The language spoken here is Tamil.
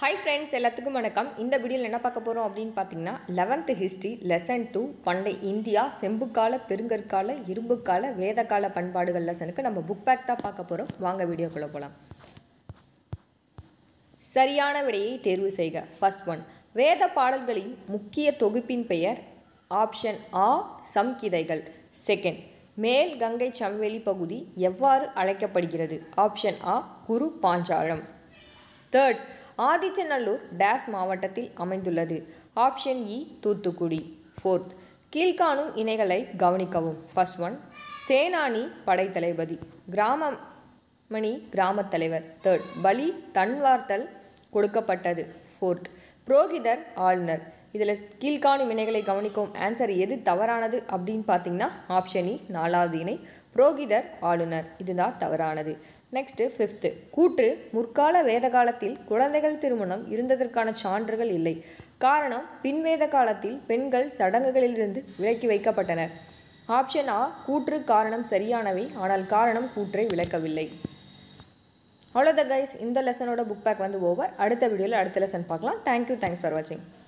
ஹாய் ஃப்ரெண்ட்ஸ் எல்லாத்துக்கும் வணக்கம் இந்த வீடியோவில் என்ன பார்க்க போகிறோம் அப்படின்னு பார்த்தீங்கன்னா லெவன்த்து ஹிஸ்ட்ரி லெசன் டூ பண்டை இந்தியா செம்புக்கால பெருங்கற்கால இரும்புக்கால வேதகால பண்பாடுகள் லெசனுக்கு நம்ம புக் பேக் தான் பார்க்க போகிறோம் வாங்க வீடியோக்குள்ளே போகலாம் சரியான விடையை தேர்வு செய்க ஃபர்ஸ்ட் ஒன் வேத பாடல்களின் முக்கிய தொகுப்பின் பெயர் ஆப்ஷன் ஆ சம்கிதைகள் செகண்ட் மேல் கங்கை சம்வெளி பகுதி எவ்வாறு அழைக்கப்படுகிறது ஆப்ஷன் ஆ குரு பாஞ்சாலம் தேர்ட் ஆதிச்சநல்லூர் டேஸ் மாவட்டத்தில் அமைந்துள்ளது ஆப்ஷன் இ தூத்துக்குடி ஃபோர்த் கீழ்காணும் இணைகளை கவனிக்கவும் ஃபர்ஸ்ட் ஒன் சேனானி படைத்தளபதி கிராம மணி கிராமத் தலைவர் தேர்ட் பலி தன்வார்த்தல் கொடுக்கப்பட்டது ஃபோர்த் புரோகிதர் ஆளுநர் இதில் கீழ்காணும் இணைகளை கவனிக்கும் ஆன்சர் எது தவறானது அப்படின்னு பார்த்தீங்கன்னா ஆப்ஷன் இ நாலாவது இணை புரோகிதர் ஆளுநர் இதுதான் தவறானது நெக்ஸ்ட்டு ஃபிஃப்த்து கூற்று முற்கால வேத காலத்தில் குழந்தைகள் திருமணம் இருந்ததற்கான சான்றுகள் இல்லை காரணம் பின்வேத காலத்தில் பெண்கள் சடங்குகளிலிருந்து விலக்கி வைக்கப்பட்டனர் ஆப்ஷன் ஆ கூற்று காரணம் சரியானவை ஆனால் காரணம் கூற்றை விளக்கவில்லை அவ்வளோதான் கைஸ் இந்த லெசனோட புக் பேக் வந்து ஓவர் அடுத்த வீடியோவில் அடுத்த லெசன் பார்க்கலாம் தேங்க்யூ தேங்க்ஸ் ஃபார் வாட்சிங்